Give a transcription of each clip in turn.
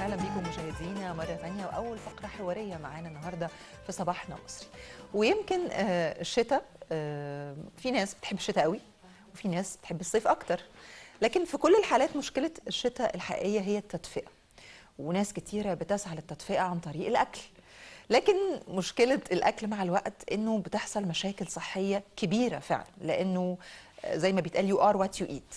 اهلا بيكم مشاهدينا مره ثانيه واول فقره حواريه معانا النهارده في صباحنا مصري ويمكن آه، الشتاء آه، في ناس بتحب الشتاء قوي وفي ناس بتحب الصيف اكتر لكن في كل الحالات مشكله الشتاء الحقيقيه هي التدفئه وناس كتيره بتسعى للتدفئه عن طريق الاكل لكن مشكله الاكل مع الوقت انه بتحصل مشاكل صحيه كبيره فعلا لانه آه، زي ما بيتقال يو ار وات يو ايت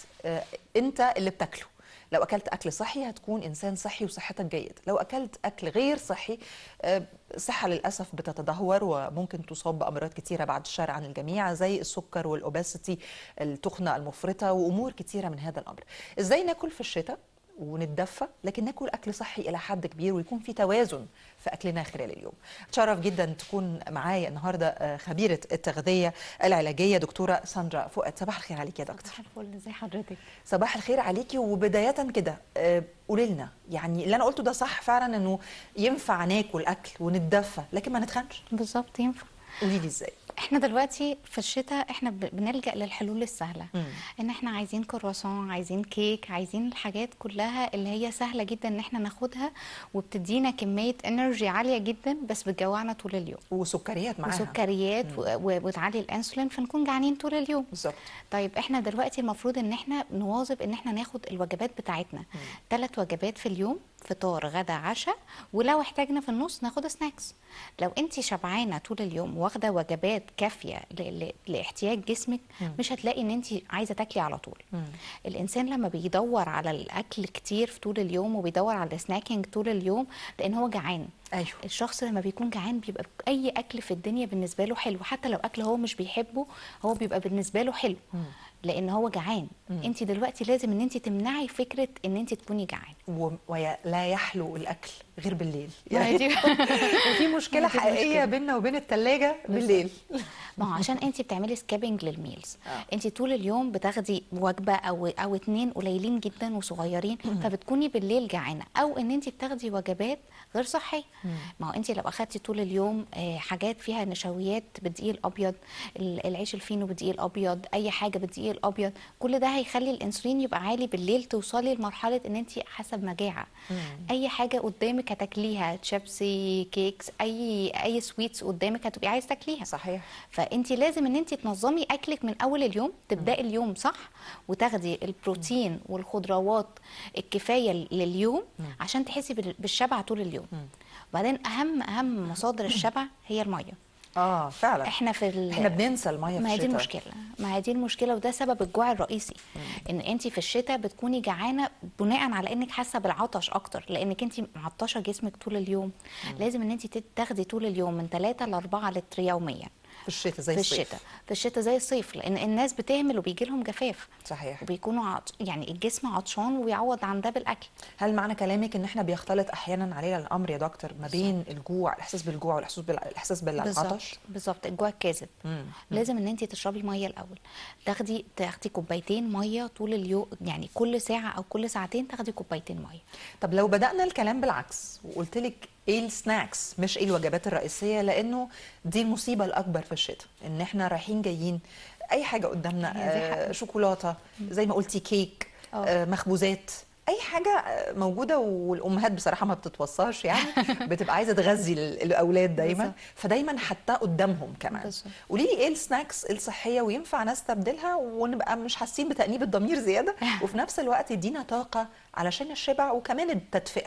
انت اللي بتاكله لو اكلت اكل صحي هتكون انسان صحي وصحتك جيده لو اكلت اكل غير صحي آه، الصحه للاسف بتتدهور وممكن تصاب بامراض كتيره بعد الشر عن الجميع زي السكر والاوباسيتي التخنه المفرطه وامور كتيره من هذا الامر ازاي ناكل في الشتاء ونتدفى لكن ناكل اكل صحي الى حد كبير ويكون في توازن في اكلنا خلال اليوم اتشرف جدا تكون معايا النهارده آه، خبيره التغذيه العلاجيه دكتوره ساندرا فؤاد صباح الخير عليك يا دكتور صباح الفل ازي حضرتك صباح الخير عليكي وبداية كده آه، قولي لنا يعني اللي أنا قلته ده صح فعلا إنه ينفع ناكل أكل ونتدفى لكن ما نتخنش بالظبط ينفع قولي لي إزاي احنا دلوقتي في الشتاء احنا ب- بنلجأ للحلول السهلة مم. ان احنا عايزين كرواسون عايزين كيك عايزين الحاجات كلها اللي هي سهلة جدا ان احنا ناخدها وبتدينا كمية انرجي عالية جدا بس بتجوعنا طول اليوم وسكريات معاها وسكريات و- و- وتعلي الانسولين فنكون جعانين طول اليوم بالظبط طيب احنا دلوقتي المفروض ان احنا نواظب ان احنا ناخد الوجبات بتاعتنا ثلاث وجبات في اليوم فطار غدا عشاء ولو احتاجنا في النص ناخد سناكس لو انت شبعانه طول اليوم واخده وجبات كافيه ل- ل- لاحتياج جسمك مش هتلاقي ان انت عايزه تاكلي على طول الانسان لما بيدور على الاكل كتير في طول اليوم وبيدور على السناكينج طول اليوم لان هو جعان أيوه الشخص لما بيكون جعان بيبقى اي اكل في الدنيا بالنسبه له حلو حتى لو اكل هو مش بيحبه هو بيبقى بالنسبه له حلو لان هو جعان انت دلوقتي لازم ان انت تمنعي فكره ان انت تكوني جعان و- ولا يحلو الأكل غير بالليل ما هي دي- وفي مشكلة ما دي حقيقية المشكلة. بيننا وبين التلاجة بالليل ما هو عشان انت بتعملي سكابنج للميلز آه. انت طول اليوم بتاخدي وجبه او او اتنين قليلين جدا وصغيرين فبتكوني بالليل جعانه او ان انت بتاخدي وجبات غير صحيه ما هو انت لو اخدتي طول اليوم آه، حاجات فيها نشويات بالدقيق الابيض ال- العيش الفينو بالدقيق الابيض اي حاجه بالدقيق الابيض كل ده هيخلي الانسولين يبقى عالي بالليل توصلي لمرحله ان انت حاسه بمجاعه اي حاجه قدامك هتاكليها شيبسي كيكس اي اي سويتس قدامك هتبقي عايز تاكليها صحيح فانت لازم ان انت تنظمي اكلك من اول اليوم تبداي اليوم صح وتاخدي البروتين والخضروات الكفايه لليوم عشان تحسي بال- بالشبع طول اليوم وبعدين اهم اهم مصادر الشبع هي الميه آه فعلا احنا في ال- إحنا بننسى المية في ما هي دي الشتاء. المشكله ما هي دي المشكله وده سبب الجوع الرئيسي ان انت في الشتاء بتكوني جعانه بناء على انك حاسه بالعطش اكتر لانك انت معطشه جسمك طول اليوم لازم ان انت تاخدي طول اليوم من 3 ل 4 لتر يوميا في الشتاء زي في الصيف الشتاء في الشتاء زي الصيف لان الناس بتهمل وبيجي لهم جفاف صحيح وبيكونوا عط... يعني الجسم عطشان ويعوض عن ده بالاكل هل معنى كلامك ان احنا بيختلط احيانا علينا الامر يا دكتور ما بين الجوع الاحساس بالجوع والاحساس بال- الاحساس بالعطش بالظبط بالظبط الجوع الكاذب مم. لازم ان انت تشربي ميه الاول تاخدي تاخدي كوبايتين ميه طول اليوم يعني كل ساعه او كل ساعتين تاخدي كوبايتين ميه طب لو بدأنا الكلام بالعكس وقلت لك ايه السناكس مش ايه الوجبات الرئيسية لأنه دي المصيبة الأكبر في الشتاء إن احنا رايحين جايين أي حاجة قدامنا هي دي آه حقيقة. شوكولاتة زي ما قلتي كيك آه. آه مخبوزات أي حاجة آه، موجودة والأمهات بصراحة ما بتتوصاش يعني بتبقى عايزة تغذي ال- الأولاد دايما بالظبط. فدايما حتى قدامهم كمان بالظبط. قولي لي ايه السناكس الصحية وينفع نستبدلها ونبقى مش حاسين بتأنيب الضمير زيادة وفي نفس الوقت يدينا طاقة علشان الشبع وكمان التدفئة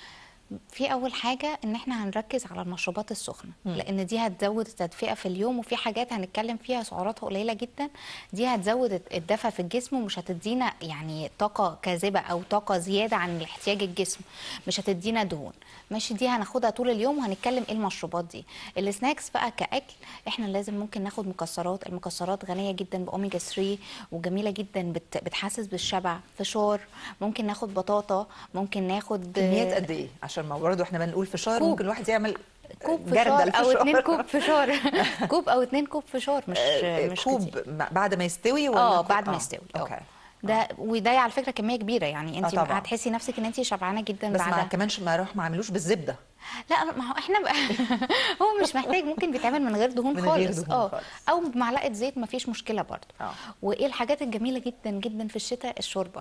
في اول حاجه ان احنا هنركز على المشروبات السخنه لان دي هتزود التدفئه في اليوم وفي حاجات هنتكلم فيها سعراتها قليله جدا دي هتزود الدفى في الجسم ومش هتدينا يعني طاقه كاذبه او طاقه زياده عن احتياج الجسم مش هتدينا دهون ماشي دي هناخدها طول اليوم وهنتكلم ايه المشروبات دي السناكس بقى كاكل احنا لازم ممكن ناخد مكسرات المكسرات غنيه جدا باوميجا 3 وجميله جدا بت بتحسس بالشبع فشار ممكن ناخد بطاطا ممكن ناخد كميات قد ايه عشان ما برضه احنا بنقول فشار كوب. ممكن الواحد يعمل كوب جردل فشار او فشار. اتنين كوب فشار كوب او اتنين كوب فشار مش آه، مش كوب كتير. مع- بعد ما يستوي ولا اه كوب؟ بعد ما يستوي اه اوكي ده وده على فكره كميه كبيره يعني انت طبعاً. هتحسي نفسك ان انت شبعانه جدا بس ما بعدها كمان ش- ما اروح ما عملوش بالزبده لا ما هو احنا بقى هو مش محتاج ممكن بيتعمل من غير دهون من غير خالص دهون اه خالص. او بمعلقه زيت ما فيش مشكله برضه آه. وايه الحاجات الجميله جدا جدا في الشتاء الشوربه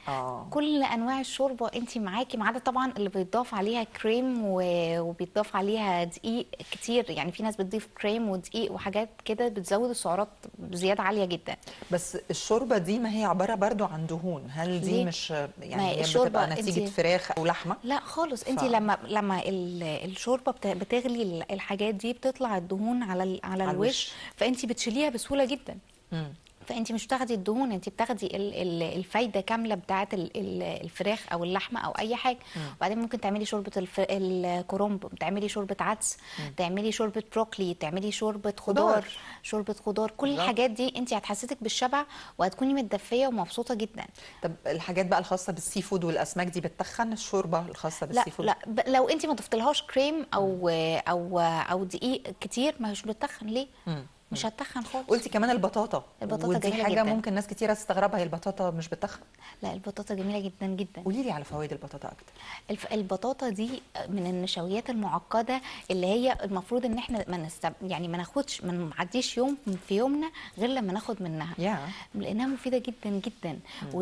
اه كل انواع الشوربه انت معاكي ما عدا طبعا اللي بيتضاف عليها كريم و- وبيتضاف عليها دقيق كتير يعني في ناس بتضيف كريم ودقيق وحاجات كده بتزود السعرات بزياده عاليه جدا بس الشوربه دي ما هي عباره برضو عن دهون هل دي ليه؟ مش ما يعني هي هي الشوربة بتبقى نتيجه انتي- فراخ او لحمه لا خالص انت ف- لما لما ال- الشوربه بت- بتغلي ال- الحاجات دي بتطلع الدهون على ال- على على الوش الوش. فانت بتشيليها بسهوله جدا مم. فانت مش بتاخدي الدهون انت بتاخدي ال- ال- الفايده كامله بتاعه ال- ال- الفراخ او اللحمه او اي حاجه وبعدين ممكن تعملي شوربه الف... الكرنب تعملي شوربه عدس تعملي شوربه بروكلي تعملي شوربه خضار, خضار. شوربه خضار كل بالظبط. الحاجات دي انت هتحسسك بالشبع وهتكوني متدفيه ومبسوطه جدا طب الحاجات بقى الخاصه بالسي فود والاسماك دي بتتخن الشوربه الخاصه لا بالسي فود لا ب- لو انت ما ضفتلهاش كريم او او او دقيق كتير ما مش بتتخن ليه مم. مش هتتخن خالص قلتي كمان البطاطا البطاطا ودي جميلة حاجه جداً. ممكن ناس كتيره تستغربها هي البطاطا مش بتخن لا البطاطا جميله جدا جدا قولي لي على فوائد البطاطا اكتر الف- البطاطا دي من النشويات المعقده اللي هي المفروض ان احنا ما نستب... يعني ما ناخدش ما نعديش يوم في يومنا غير لما ناخد منها يا لانها مفيده جدا جدا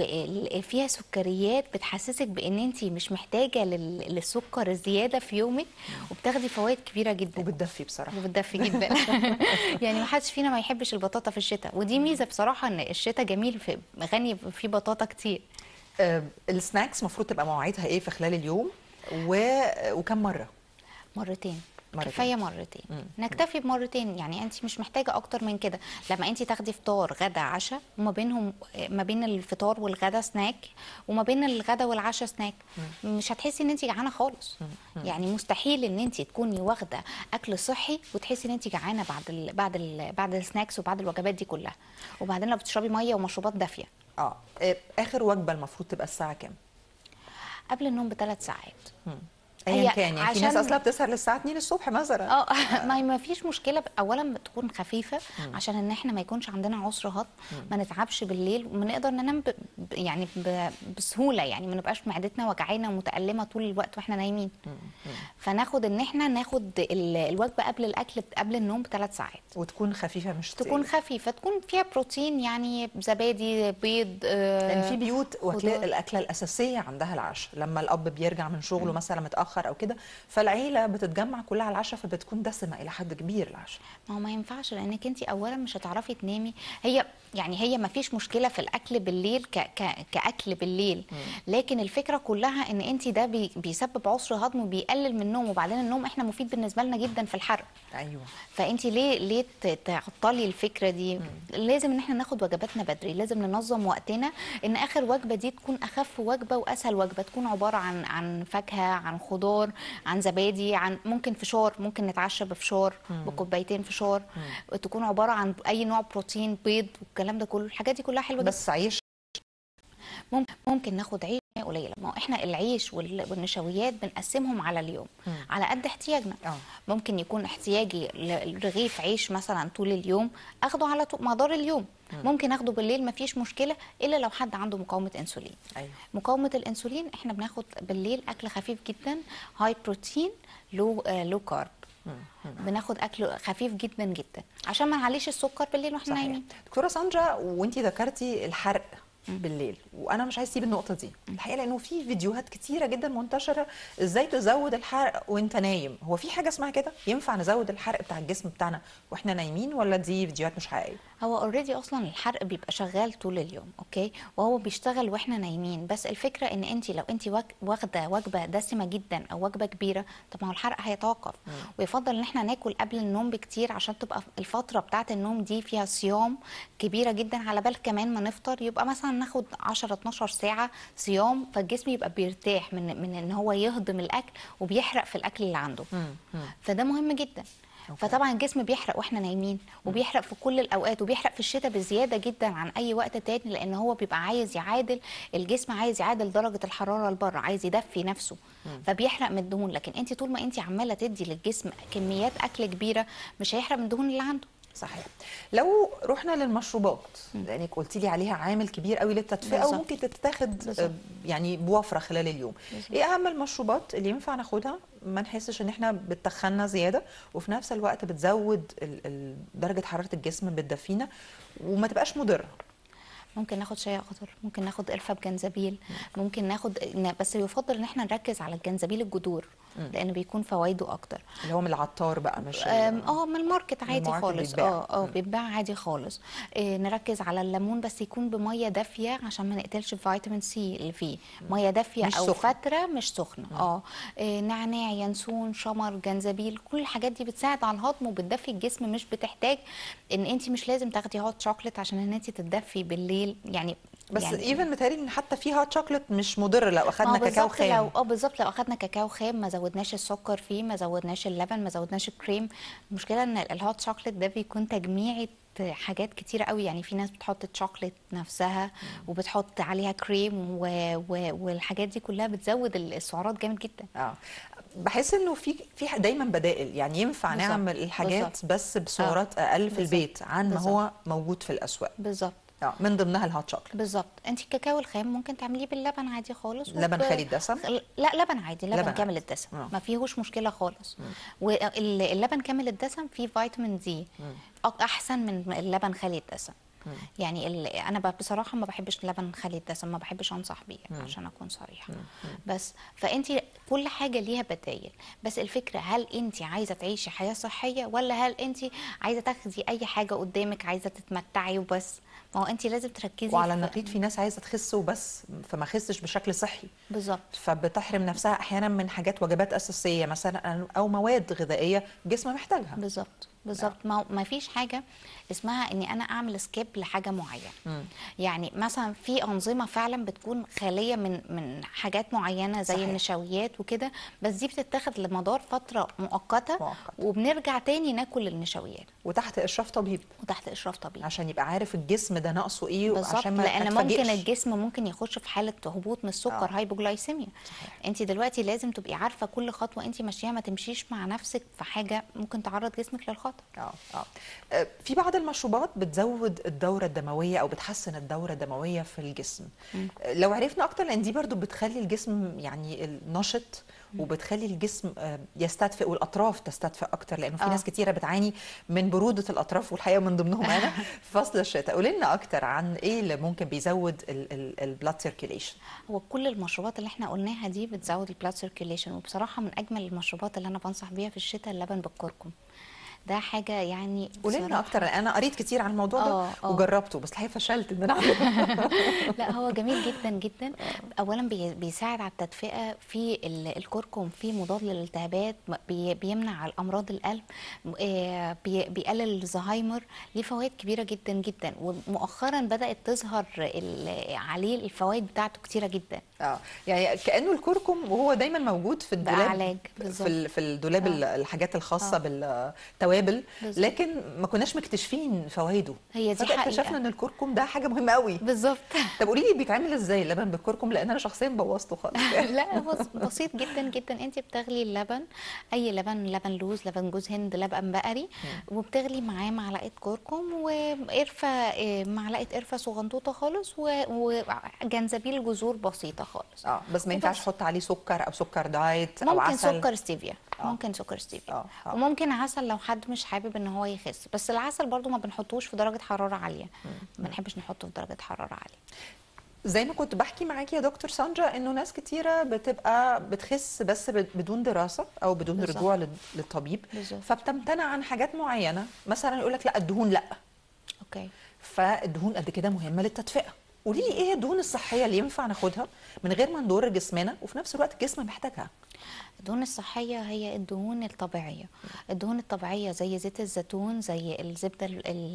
وفيها سكريات بتحسسك بان انت مش محتاجه لل... للسكر الزياده في يومك وبتاخدي فوائد كبيره جدا وبتدفي بصراحه وبتدفي جدا يعني ما حدش فينا ما يحبش البطاطا في الشتاء ودي ميزه بصراحه ان الشتاء جميل في غني فيه بطاطا كتير آه، السناكس المفروض تبقى مواعيدها ايه في خلال اليوم و... وكم مره مرتين مرتين. كفايه مرتين نكتفي بمرتين يعني انت مش محتاجه اكتر من كده لما انت تاخدي فطار غدا عشاء وما بينهم ما بين الفطار والغدا سناك وما بين الغدا والعشاء سناك مش هتحسي ان انت جعانه خالص يعني مستحيل ان انت تكوني واخده اكل صحي وتحسي ان انت جعانه بعد ال بعد ال بعد السناكس وبعد الوجبات دي كلها وبعدين لو بتشربي ميه ومشروبات دافيه اه آه، اخر وجبه المفروض تبقى الساعه كام قبل النوم بثلاث ساعات ايا هي كان يعني في ناس عشان- اصلا بتسهر للساعه 2 الصبح مثلا اه ما ما فيش مشكله اولا تكون خفيفه عشان ان احنا ما يكونش عندنا عسر هضم ما نتعبش بالليل ونقدر ننام ب... ب- يعني ب... بسهوله يعني ما نبقاش معدتنا وجعانه ومتالمه طول الوقت واحنا نايمين فناخد ان احنا ناخد ال- الوجبه قبل الاكل قبل النوم بثلاث ساعات وتكون خفيفه مش تكون تقيلة. خفيفه تكون فيها بروتين يعني زبادي بيض آه، لان في بيوت واكله خضار. الاكله الاساسيه عندها العشاء لما الاب بيرجع من شغله مثلا متاخر او كده فالعيله بتتجمع كلها على العشاء فبتكون دسمه الى حد كبير العشاء ما هو ما ينفعش لانك انت اولا مش هتعرفي تنامي هي يعني هي ما فيش مشكله في الاكل بالليل ك ك كاكل بالليل لكن الفكره كلها ان انت ده بي بيسبب عسر هضم وبيقلل من النوم وبعدين النوم احنا مفيد بالنسبه لنا جدا في الحرق ايوه فانت ليه ليه ت- تعطلي الفكره دي لازم ان احنا ناخد وجباتنا بدري لازم ننظم وقتنا ان اخر وجبه دي تكون اخف وجبه واسهل وجبه تكون عباره عن عن فاكهه عن خضار عن زبادي عن ممكن فشار ممكن نتعشى بفشار بكوبايتين فشار تكون عباره عن اي نوع بروتين بيض والكلام ده كله الحاجات دي كلها حلوه جدا بس عيش ممكن ممكن ناخد عيش قليله ما هو احنا العيش وال- والنشويات بنقسمهم على اليوم على قد احتياجنا اه ممكن يكون احتياجي لرغيف عيش مثلا طول اليوم اخده على طو- مدار اليوم ممكن اخده بالليل مفيش مشكله الا لو حد عنده مقاومه انسولين ايوه مقاومه الانسولين احنا بناخد بالليل اكل خفيف جدا هاي بروتين لو آه لو كارب بناخد اكل خفيف جدا جدا عشان ما نعليش السكر بالليل واحنا صحيح نايمين دكتوره ساندرا وانتي ذكرتي الحرق بالليل وانا مش عايز اسيب النقطه دي الحقيقه لانه في فيديوهات كتيره جدا منتشره ازاي تزود الحرق وانت نايم هو في حاجه اسمها كده ينفع نزود الحرق بتاع الجسم بتاعنا واحنا نايمين ولا دي فيديوهات مش حقيقيه هو اوريدي اصلا الحرق بيبقى شغال طول اليوم اوكي وهو بيشتغل واحنا نايمين بس الفكره ان انت لو انت واك- واخده وجبه دسمه جدا او وجبه كبيره طب ما هو الحرق هيتوقف ويفضل ان احنا ناكل قبل النوم بكتير عشان تبقى الفتره بتاعه النوم دي فيها صيام كبيره جدا على بال كمان ما نفطر يبقى مثلا ناخد 10 12 ساعه صيام فالجسم يبقى بيرتاح من من ان هو يهضم الاكل وبيحرق في الاكل اللي عنده فده مهم جدا فطبعا الجسم بيحرق واحنا نايمين وبيحرق في كل الاوقات وبيحرق في الشتاء بزياده جدا عن اي وقت تاني لان هو بيبقى عايز يعادل الجسم عايز يعادل درجه الحراره لبره عايز يدفي نفسه فبيحرق من الدهون لكن انت طول ما انت عماله تدي للجسم كميات اكل كبيره مش هيحرق من الدهون اللي عنده صحيح لو رحنا للمشروبات لانك قلتي لي عليها عامل كبير قوي للتدفئه بالظبط. وممكن تتاخد بالظبط. آه، يعني بوفره خلال اليوم بالظبط. ايه اهم المشروبات اللي ينفع ناخدها ما نحسش ان احنا بتخنا زياده وفي نفس الوقت بتزود ال- ال- درجه حراره الجسم بتدفينا وما تبقاش مضره ممكن ناخد شاي اخضر ممكن ناخد قرفه بجنزبيل ممكن ناخد ن- بس يفضل ان احنا نركز على الجنزبيل الجذور لان بيكون فوائده اكتر اللي هو من العطار بقى مش ال- أم، اه من الماركت من عادي الماركت خالص بيتباع. اه اه بيتباع عادي خالص إيه نركز على الليمون بس يكون بميه دافيه عشان ما نقتلش الفيتامين سي اللي فيه ميه دافيه مش او سخنة. فتره مش سخنه اه إيه نعناع ينسون شمر جنزبيل كل الحاجات دي بتساعد على الهضم وبتدفي الجسم مش بتحتاج ان انت مش لازم تاخدي هوت شوكليت عشان ان انت تتدفي بالليل يعني بس يعني ايفن متهيألي ان حتى في هوت شوكليت مش مضر لو ما اخدنا هو كاكاو بالظبط لو خام اه بالظبط لو اخدنا كاكاو خام ما زودناش السكر فيه ما زودناش اللبن ما زودناش الكريم المشكله ان الهوت شوكليت ده بيكون تجميعة حاجات كتيرة قوي يعني في ناس بتحط الشوكليت نفسها وبتحط عليها كريم و... و... والحاجات دي كلها بتزود السعرات جامد جدا اه بحس انه في في دايما بدائل يعني ينفع بالظبط، نعمل الحاجات بالظبط. بس بسعرات اقل في بالظبط، البيت عن ما بالظبط. هو موجود في الاسواق بالظبط اه من ضمنها الهوت شوكليت بالظبط انت الكاكاو الخام ممكن تعمليه باللبن عادي خالص لبن خالي الدسم؟ لا لبن عادي لبن, لبن كامل عادي. الدسم آه. ما فيهوش مشكله خالص واللبن كامل الدسم فيه فيتامين دي احسن من اللبن خالي الدسم يعني ال- انا ب- بصراحه ما بحبش اللبن خالي الدسم ما بحبش انصح بيه عشان اكون صريحه بس فانت كل حاجه ليها بدايل بس الفكره هل انت عايزه تعيشي حياه صحيه ولا هل انت عايزه تاخدي اي حاجه قدامك عايزه تتمتعي وبس ما هو انت لازم تركزي وعلى في- النقيض في ناس عايزه تخس وبس فما خسش بشكل صحي بالظبط فبتحرم نفسها احيانا من حاجات وجبات اساسيه مثلا او مواد غذائيه الجسم محتاجها بالظبط بالظبط ما ما فيش حاجه اسمها اني انا اعمل سكيب لحاجه معينه يعني مثلا في انظمه فعلا بتكون خاليه من من حاجات معينه زي صحيح. النشويات وكده بس دي بتتاخد لمدار فتره مؤقته مؤقتة. وبنرجع تاني ناكل النشويات وتحت اشراف طبيب وتحت اشراف طبيب عشان يبقى عارف الجسم ده ناقصه ايه بالظبط وعشان ما لان ممكن أتفاجئش. الجسم ممكن يخش في حاله هبوط من السكر آه. هايبوجلايسيميا صحيح. انت دلوقتي لازم تبقي عارفه كل خطوه انت ماشيها ما تمشيش مع نفسك في حاجه ممكن تعرض جسمك للخطر اه اه آه، في بعض المشروبات بتزود الدورة الدموية أو بتحسن الدورة الدموية في الجسم آه، لو عرفنا أكتر لأن دي برضو بتخلي الجسم يعني نشط وبتخلي الجسم آه، يستدفئ والأطراف تستدفئ أكتر لأنه في آه. ناس كتيرة بتعاني من برودة الأطراف والحقيقة من ضمنهم أنا في فصل الشتاء قولي لنا أكتر عن إيه اللي ممكن بيزود البلاد سيركيليشن هو كل المشروبات اللي احنا قلناها دي بتزود البلاد سيركيوليشن وبصراحه من اجمل المشروبات اللي انا بنصح بيها في الشتاء اللبن بالكركم ده حاجه يعني قولي لنا بصراحة- أكتر لأن أنا قريت كتير عن الموضوع ده آه، آه. وجربته بس الحقيقة فشلت إن أنا أعمله لا هو جميل جدا جدا اولا بي- بيساعد على التدفئه في ال- الكركم في مضاد للالتهابات م- بي- بيمنع على امراض القلب م- آه، بي- بيقلل الزهايمر ليه فوائد كبيره جدا جدا ومؤخرا بدات تظهر ال- عليه الفوائد بتاعته كتيره جدا اه يعني كانه الكركم وهو دايما موجود في الدولاب علاج، في بالظبط. ال- في الدولاب ال- الحاجات الخاصه آه. بالتوابل بالظبط. لكن ما كناش مكتشفين فوائده هي دي فجأة حقيقة. اكتشفنا ان الكركم ده حاجه مهمه قوي بالظبط طب قولي لي بيتعمل ازاي اللبن بالكركم لان انا شخصيا بوظته خالص لا هو بسيط جدا جدا انت بتغلي اللبن اي لبن لبن لوز لبن جوز هند لبن بقري وبتغلي معاه معلقه كركم وقرفه آه، معلقه قرفه صغنطوطه خالص و- وجنزبيل جذور بسيطه خالص اه بس ما ينفعش وبس. احط عليه سكر او سكر دايت او ممكن عسل سكر ستيفيا آه. ممكن سكر ستيفيا آه، آه. وممكن عسل لو حد مش حابب ان هو يخس بس العسل برضو ما بنحطوش في درجه حراره عاليه ما بنحبش نحطه في درجه حراره عاليه زي ما كنت بحكي معاكي يا دكتور ساندرا انه ناس كتيره بتبقى بتخس بس بد- بدون دراسه او بدون بالظبط. رجوع لل- للطبيب بالظبط. فبتمتنع عن حاجات معينه مثلا يقول لك لا الدهون لا اوكي فالدهون قد كده مهمه للتدفئه قولي لي ايه الدهون الصحيه اللي ينفع ناخدها من غير ما نضر جسمنا وفي نفس الوقت الجسم محتاجها الدهون الصحية هي الدهون الطبيعية الدهون الطبيعية زي زيت الزيتون زي الزبدة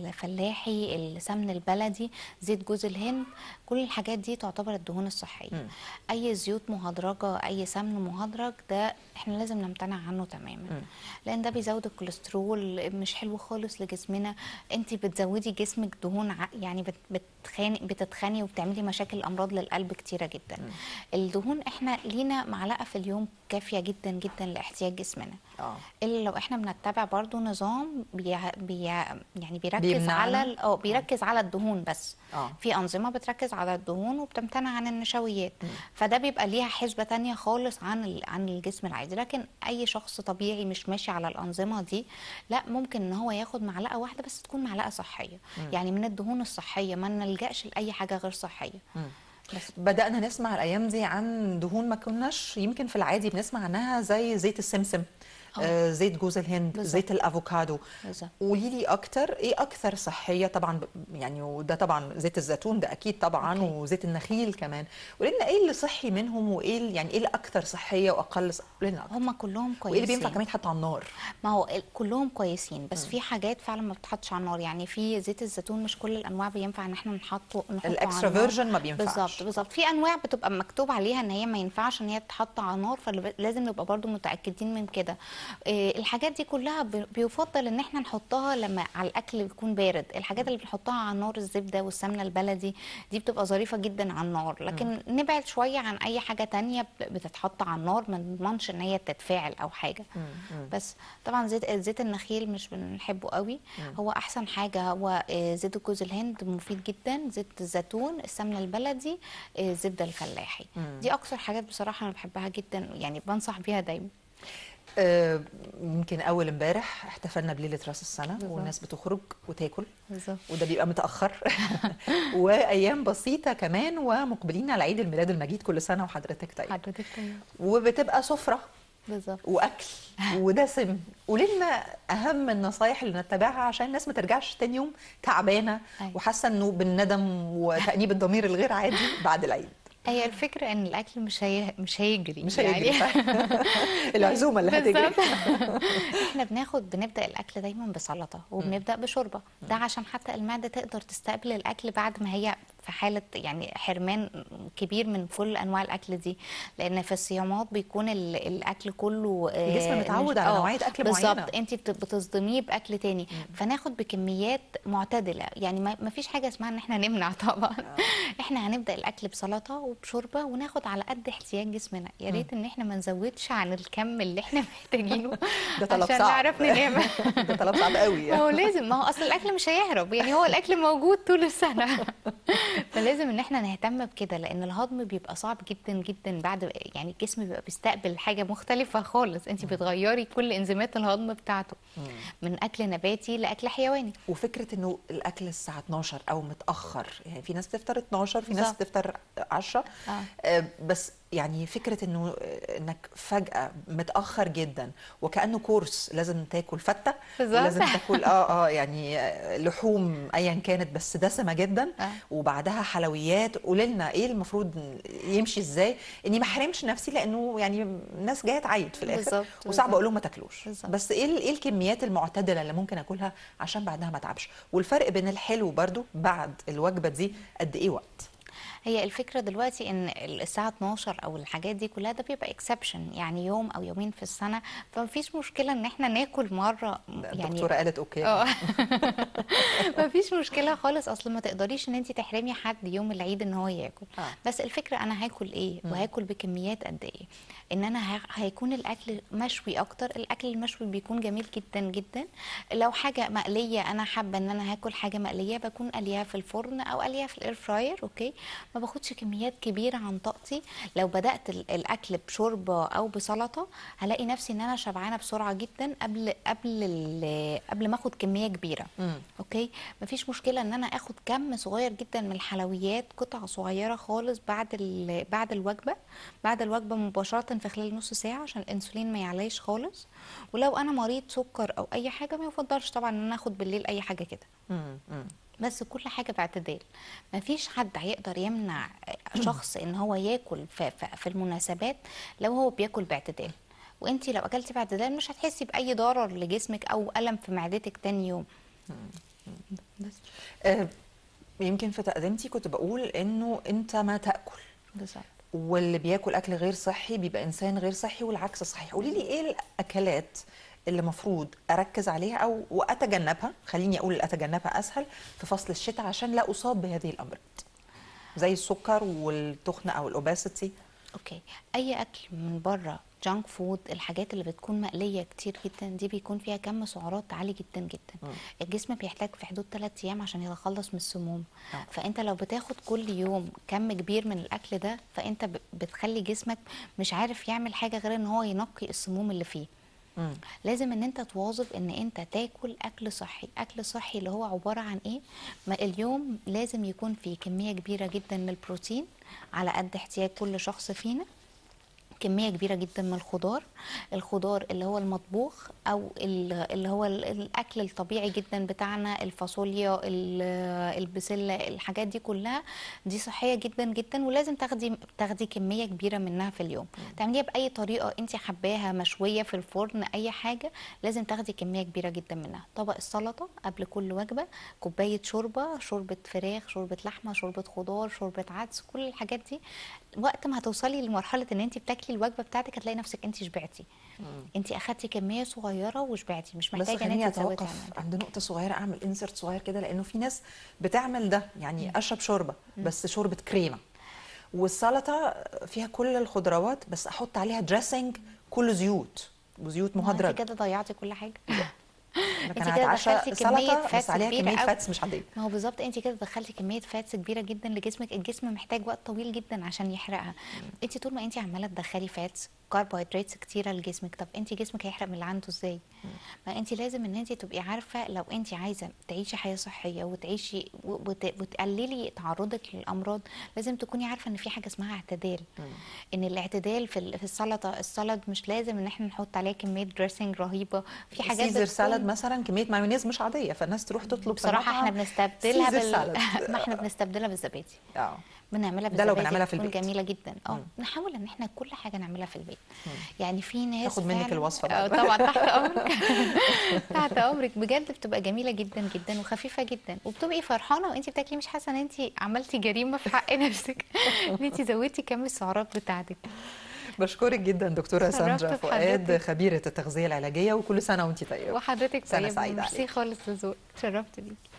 الفلاحي السمن البلدي زيت جوز الهند كل الحاجات دي تعتبر الدهون الصحية أي زيوت مهدرجة أي سمن مهدرج ده احنا لازم نمتنع عنه تماما لأن ده بيزود الكوليسترول مش حلو خالص لجسمنا انت بتزودي جسمك دهون ع- يعني بت- بتخاني بتتخاني وبتعملي مشاكل أمراض للقلب كتيرة جدا الدهون احنا لينا معلقة في اليوم كافيه جدا جدا لاحتياج جسمنا اه الا لو احنا بنتبع برضو نظام بي بي يعني بيركز بيمنعنا؟ على ال- اه بيركز على الدهون بس اه في انظمه بتركز على الدهون وبتمتنع عن النشويات فده بيبقى ليها حسبه تانية خالص عن ال- عن الجسم العادي لكن اي شخص طبيعي مش ماشي على الانظمه دي لا ممكن ان هو ياخد معلقه واحده بس تكون معلقه صحيه يعني من الدهون الصحيه ما نلجاش لاي حاجه غير صحيه بس بدأنا نسمع الأيام دي عن دهون ما كناش يمكن في العادي بنسمع عنها زي زيت السمسم آه زيت جوز الهند بالظبط. زيت الافوكادو بالظبط. قولي لي اكتر ايه اكثر صحيه طبعا ب- يعني وده طبعا زيت الزيتون ده اكيد طبعا أوكي. وزيت النخيل كمان قولي لنا ايه اللي صحي منهم وايه ال- يعني ايه الاكثر صحيه واقل صح... قولي لنا أكتر. هم كلهم وايه كويسين اللي بينفع كمان يتحط على النار ما هو ال- كلهم كويسين بس في حاجات فعلا ما بتحطش على النار يعني في زيت الزيتون مش كل الانواع بينفع ان احنا نحطه نحطه على الاكسترا النار. فيرجن ما بينفعش بالظبط بالظبط في انواع بتبقى مكتوب عليها ان هي ما ينفعش ان هي تتحط على النار فلازم نبقى برضو متاكدين من كده إيه الحاجات دي كلها بي- بيفضل ان احنا نحطها لما على الاكل يكون بارد الحاجات اللي بنحطها على النار الزبده والسمنه البلدي دي بتبقى ظريفه جدا على النار لكن نبعد شويه عن اي حاجه تانية ب- بتتحط على النار ما نضمنش ان هي تتفاعل او حاجه بس طبعا زيت زيت النخيل مش بنحبه قوي هو احسن حاجه هو آه، زيت جوز الهند مفيد جدا زيت الزيتون السمنه البلدي آه، الزبده الفلاحي دي اكثر حاجات بصراحه انا بحبها جدا يعني بنصح بيها دايما آه، يمكن اول امبارح احتفلنا بليله راس السنه بالظبط. والناس بتخرج وتاكل بالظبط وده بيبقى متاخر وايام بسيطه كمان ومقبلين على عيد الميلاد المجيد كل سنه وحضرتك طيب حضرتك تمام وبتبقى سفره بالظبط واكل ودسم قولي لنا اهم النصايح اللي نتبعها عشان الناس ما ترجعش تاني يوم تعبانه أيوة. وحاسه انه بالندم وتانيب الضمير الغير عادي بعد العيد هي الفكره ان الاكل مش هي... مش هيجري مش هيجري يعني العزومه اللي هتجري بالظبط. احنا بناخد بنبدا الاكل دايما بسلطه وبنبدا بشوربه ده عشان حتى المعده تقدر تستقبل الاكل بعد ما هي في حاله يعني حرمان كبير من كل انواع الاكل دي لان في الصيامات بيكون ال- الاكل كله آه، الجسم متعود على آه، نوعية أكل معينة. بالظبط انت بت- بتصدميه باكل تاني فناخد بكميات معتدله يعني ما ما فيش حاجه اسمها ان احنا نمنع طبعا احنا هنبدا الاكل بسلطه وبشوربه وناخد على قد احتياج جسمنا يا ريت ان احنا ما نزودش عن الكم اللي احنا محتاجينه ده طلب عشان صعب نعرف ننام ده طلب صعب قوي ما هو لازم ما هو اصل الاكل مش هيهرب يعني هو الاكل موجود طول السنه فلازم ان احنا نهتم بكده لان الهضم بيبقى صعب جدا جدا بعد يعني الجسم بيبقى بيستقبل حاجه مختلفه خالص انت بتغيري كل انزيمات الهضم بتاعته من اكل نباتي لاكل حيواني وفكره انه الاكل الساعه 12 او متاخر يعني في ناس بتفطر 12 في ناس بالظبط. بتفطر 10 آه. آه، بس يعني فكره انه آه، انك فجاه متاخر جدا وكانه كورس لازم تاكل فته بالظبط. ولازم تاكل اه اه يعني آه، لحوم ايا كانت بس دسمه جدا آه. وبعدها حلويات قولي لنا ايه المفروض يمشي ازاي اني ما احرمش نفسي لانه يعني الناس جايه تعيد في الاخر بالظبط، وصعب بالظبط. اقول لهم ما تاكلوش بالظبط. بس ايه ال- ايه الكميات المعتدله اللي ممكن اكلها عشان بعدها ما اتعبش والفرق بين الحلو برضو بعد الوجبه دي قد ايه وقت هي الفكرة دلوقتي ان الساعة 12 او الحاجات دي كلها ده بيبقى اكسبشن يعني يوم او يومين في السنة فمفيش مشكلة ان احنا ناكل مرة يعني الدكتوره قالت اوكي اه مفيش مشكله خالص اصل ما تقدريش ان انت تحرمي حد يوم العيد ان هو ياكل آه. بس الفكره انا هاكل ايه وهاكل بكميات قد ايه ان انا ه- هيكون الاكل مشوي اكتر الاكل المشوي بيكون جميل جدا جدا لو حاجه مقليه انا حابه ان انا هاكل حاجه مقليه بكون قليها في الفرن او قليها في الاير فراير اوكي ما باخدش كميات كبيره عن طاقتي لو بدات ال- الاكل بشوربه او بسلطه هلاقي نفسي ان انا شبعانه بسرعه جدا قبل قبل ال- قبل ما اخد كميه كبيره مم. اوكي مفيش مشكله ان انا اخد كم صغير جدا من الحلويات قطع صغيره خالص بعد ال- بعد الوجبه بعد الوجبه مباشره في خلال نص ساعه عشان الانسولين ما يعلاش خالص ولو انا مريض سكر او اي حاجه ما يفضلش طبعا ان انا اخد بالليل اي حاجه كده مم. مم. بس كل حاجه باعتدال مفيش حد هيقدر يمنع شخص ان هو ياكل في, في, في المناسبات لو هو بياكل باعتدال وانت لو اكلتي باعتدال مش هتحسي باي ضرر لجسمك او الم في معدتك تاني يوم بس آه يمكن في تقدمتي كنت بقول انه انت ما تاكل بالظبط واللي بياكل اكل غير صحي بيبقى انسان غير صحي والعكس صحيح قولي لي ايه الاكلات اللي مفروض اركز عليها او واتجنبها خليني اقول اتجنبها اسهل في فصل الشتاء عشان لا اصاب بهذه الامراض زي السكر والتخن او الاوباسيتي اوكي اي اكل من بره جانك فود الحاجات اللي بتكون مقليه كتير جدا دي بيكون فيها كم سعرات عالي جدا جدا مم. الجسم بيحتاج في حدود 3 ايام عشان يتخلص من السموم آه. فانت لو بتاخد كل يوم كم كبير من الاكل ده فانت ب- بتخلي جسمك مش عارف يعمل حاجه غير ان هو ينقي السموم اللي فيه مم. لازم ان انت تواظب ان انت تاكل اكل صحي اكل صحي اللي هو عباره عن ايه ما اليوم لازم يكون فيه كميه كبيره جدا من البروتين على قد احتياج كل شخص فينا كميه كبيره جدا من الخضار الخضار اللي هو المطبوخ او ال- اللي هو ال- الاكل الطبيعي جدا بتاعنا الفاصوليا ال- البسله الحاجات دي كلها دي صحيه جدا جدا ولازم تاخدي تاخدي كميه كبيره منها في اليوم تعمليها باي طريقه انت حباها مشويه في الفرن اي حاجه لازم تاخدي كميه كبيره جدا منها طبق السلطه قبل كل وجبه كوبايه شوربه شوربه فراخ شوربه لحمه شوربه خضار شوربه عدس كل الحاجات دي وقت ما هتوصلي لمرحله ان انت بتاكلي الوجبه بتاعتك هتلاقي نفسك انت شبعتي انت اخدتي كميه صغيره وشبعتي مش بس محتاجه ان خليني انت تزودي اتوقف عنها عند نقطه صغيره اعمل انسرت صغير كده لانه في ناس بتعمل ده يعني اشرب شوربه بس شوربه كريمه والسلطه فيها كل الخضروات بس احط عليها دريسنج كله زيوت وزيوت ما هو مهدرج انت كده ضيعتي كل حاجه لكن انت انا كده هتعشى دخلتي كمية سلطه فاتس بس عليها كبيرة كميه قوي. فاتس مش عاديه ما هو بالظبط انت كده دخلتي كميه فاتس كبيره جدا لجسمك الجسم محتاج وقت طويل جدا عشان يحرقها انت طول ما انت عماله تدخلي فاتس كربوهيدرات كتيره لجسمك طب انت جسمك هيحرق من اللي عنده ازاي ما انت لازم ان انت تبقي عارفه لو انت عايزه تعيشي حياه صحيه وتعيشي و- وت- وتقللي تعرضك للامراض لازم تكوني عارفه ان في حاجه اسمها اعتدال ان الاعتدال في ال- في السلطه السلطه مش لازم ان احنا نحط عليها كميه دريسنج رهيبه في حاجات سيزر بتكون- سالاد مثلا كميه مايونيز مش عاديه فالناس تروح تطلب في بصراحه احنا المطعم بنستبدلها سيزر بال... سالاد. ما احنا بنستبدلها بالزبادي اه بنعملها ده لو بالزبادي بنعملها في بتكون البيت. جميله جدا اه مم. نحاول ان احنا كل حاجه نعملها في البيت يعني في ناس تاخد منك فعلاً- الوصفة اه بقى. طبعا تحت امرك تحت امرك بجد بتبقى جميله جدا جدا وخفيفه جدا وبتبقي فرحانه وانت بتاكلي مش حاسه ان انت عملتي جريمه في حق نفسك ان انت زودتي كم السعرات بتاعتك بشكرك جدا دكتوره اتشرفت ساندرا فؤاد بحضرتك. خبيره التغذيه العلاجيه وكل سنه وانت طيبه وحضرتك سنة طيبه سعيدة ميرسي عليك. خالص لذوقك اتشرفت بيكي